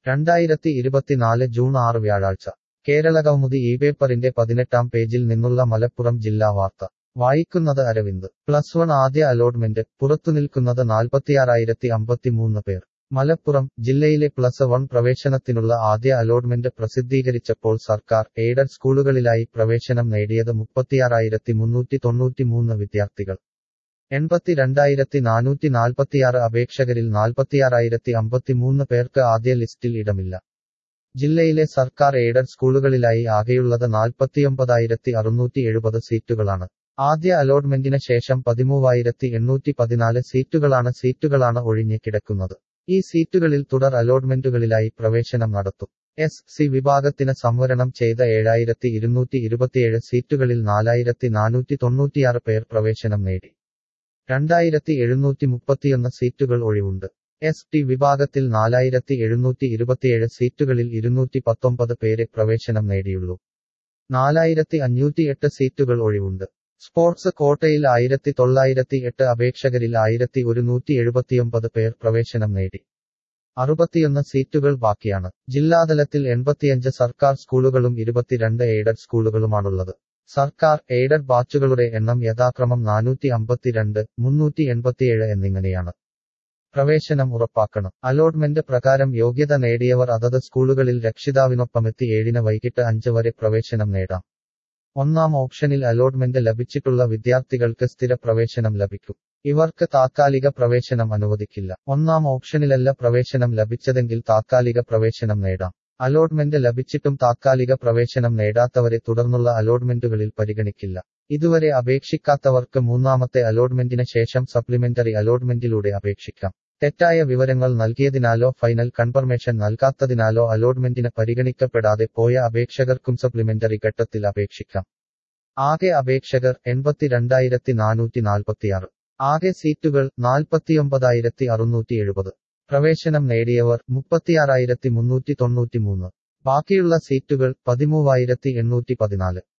രണ്ടായിരത്തി ഇരുപത്തിനാല് ജൂൺ ആറ് വ്യാഴാഴ്ച കേരളകൗമുദി ഈ പേപ്പറിന്റെ പതിനെട്ടാം പേജിൽ നിന്നുള്ള മലപ്പുറം ജില്ലാ വാർത്ത വായിക്കുന്നത് അരവിന്ദ് പ്ലസ് വൺ ആദ്യ അലോട്ട്മെന്റ് പുറത്തുനിൽക്കുന്നത് നാൽപ്പത്തിയാറായിരത്തി അമ്പത്തിമൂന്ന് പേർ മലപ്പുറം ജില്ലയിലെ പ്ലസ് വൺ പ്രവേശനത്തിനുള്ള ആദ്യ അലോട്ട്മെന്റ് പ്രസിദ്ധീകരിച്ചപ്പോൾ സർക്കാർ എയ്ഡഡ് സ്കൂളുകളിലായി പ്രവേശനം നേടിയത് മുപ്പത്തിയാറായിരത്തി മുന്നൂറ്റി തൊണ്ണൂറ്റിമൂന്ന് വിദ്യാർത്ഥികൾ എൺപത്തിരണ്ടായിരത്തി നാനൂറ്റി നാൽപ്പത്തിയാറ് അപേക്ഷകരിൽ നാൽപ്പത്തിയാറായിരത്തി അമ്പത്തിമൂന്ന് പേർക്ക് ആദ്യ ലിസ്റ്റിൽ ഇടമില്ല ജില്ലയിലെ സർക്കാർ എയ്ഡഡ് സ്കൂളുകളിലായി ആകെയുള്ളത് നാൽപ്പത്തിയൊമ്പതായിരത്തി അറുന്നൂറ്റി എഴുപത് സീറ്റുകളാണ് ആദ്യ അലോട്ട്മെന്റിന് ശേഷം പതിമൂവായിരത്തി എണ്ണൂറ്റി പതിനാല് സീറ്റുകളാണ് സീറ്റുകളാണ് ഒഴിഞ്ഞ് കിടക്കുന്നത് ഈ സീറ്റുകളിൽ തുടർ അലോട്ട്മെന്റുകളിലായി പ്രവേശനം നടത്തും എസ് സി വിഭാഗത്തിന് സംവരണം ചെയ്ത ഏഴായിരത്തി ഇരുന്നൂറ്റി ഇരുപത്തിയേഴ് സീറ്റുകളിൽ നാലായിരത്തി നാനൂറ്റി തൊണ്ണൂറ്റിയാറ് പേർ പ്രവേശനം നേടി രണ്ടായിരത്തി എഴുന്നൂറ്റി മുപ്പത്തിയൊന്ന് സീറ്റുകൾ ഒഴിവുണ്ട് എസ് ടി വിഭാഗത്തിൽ നാലായിരത്തി എഴുന്നൂറ്റി ഇരുപത്തിയേഴ് സീറ്റുകളിൽ ഇരുന്നൂറ്റി പത്തൊമ്പത് പേരെ പ്രവേശനം നേടിയുള്ളൂ നാലായിരത്തി അഞ്ഞൂറ്റി എട്ട് സീറ്റുകൾ ഒഴിവുണ്ട് സ്പോർട്സ് കോട്ടയിൽ ആയിരത്തി തൊള്ളായിരത്തി എട്ട് അപേക്ഷകരിൽ ആയിരത്തി ഒരുന്നൂറ്റി എഴുപത്തിയൊമ്പത് പേർ പ്രവേശനം നേടി അറുപത്തിയൊന്ന് സീറ്റുകൾ ബാക്കിയാണ് ജില്ലാതലത്തിൽ എൺപത്തിയഞ്ച് സർക്കാർ സ്കൂളുകളും ഇരുപത്തിരണ്ട് എയ്ഡഡ് സ്കൂളുകളുമാണുള്ളത് സർക്കാർ എയ്ഡഡ് ബാച്ചുകളുടെ എണ്ണം യഥാക്രമം നാനൂറ്റി അമ്പത്തിരണ്ട് മുന്നൂറ്റി എൺപത്തിയേഴ് എന്നിങ്ങനെയാണ് പ്രവേശനം ഉറപ്പാക്കണം അലോട്ട്മെന്റ് പ്രകാരം യോഗ്യത നേടിയവർ അതത് സ്കൂളുകളിൽ രക്ഷിതാവിനൊപ്പമെത്തി ഏഴിന് വൈകിട്ട് അഞ്ച് വരെ പ്രവേശനം നേടാം ഒന്നാം ഓപ്ഷനിൽ അലോട്ട്മെന്റ് ലഭിച്ചിട്ടുള്ള വിദ്യാർത്ഥികൾക്ക് സ്ഥിര പ്രവേശനം ലഭിക്കും ഇവർക്ക് താത്കാലിക പ്രവേശനം അനുവദിക്കില്ല ഒന്നാം ഓപ്ഷനിലല്ല പ്രവേശനം ലഭിച്ചതെങ്കിൽ താത്കാലിക പ്രവേശനം നേടാം അലോട്ട്മെന്റ് ലഭിച്ചിട്ടും താത്കാലിക പ്രവേശനം നേടാത്തവരെ തുടർന്നുള്ള അലോട്ട്മെന്റുകളിൽ പരിഗണിക്കില്ല ഇതുവരെ അപേക്ഷിക്കാത്തവർക്ക് മൂന്നാമത്തെ അലോട്ട്മെന്റിന് ശേഷം സപ്ലിമെന്ററി അലോട്ട്മെന്റിലൂടെ അപേക്ഷിക്കാം തെറ്റായ വിവരങ്ങൾ നൽകിയതിനാലോ ഫൈനൽ കൺഫർമേഷൻ നൽകാത്തതിനാലോ അലോട്ട്മെന്റിന് പരിഗണിക്കപ്പെടാതെ പോയ അപേക്ഷകർക്കും സപ്ലിമെന്ററി ഘട്ടത്തിൽ അപേക്ഷിക്കാം ആകെ അപേക്ഷകർ എൺപത്തിരണ്ടായിരത്തി നാനൂറ്റി നാൽപ്പത്തിയാറ് ആകെ സീറ്റുകൾ നാൽപ്പത്തിയൊമ്പതായിരത്തി അറുന്നൂറ്റി എഴുപത് പ്രവേശനം നേടിയവർ മുപ്പത്തിയാറായിരത്തി മുന്നൂറ്റി തൊണ്ണൂറ്റിമൂന്ന് ബാക്കിയുള്ള സീറ്റുകൾ പതിമൂവായിരത്തി എണ്ണൂറ്റി പതിനാല്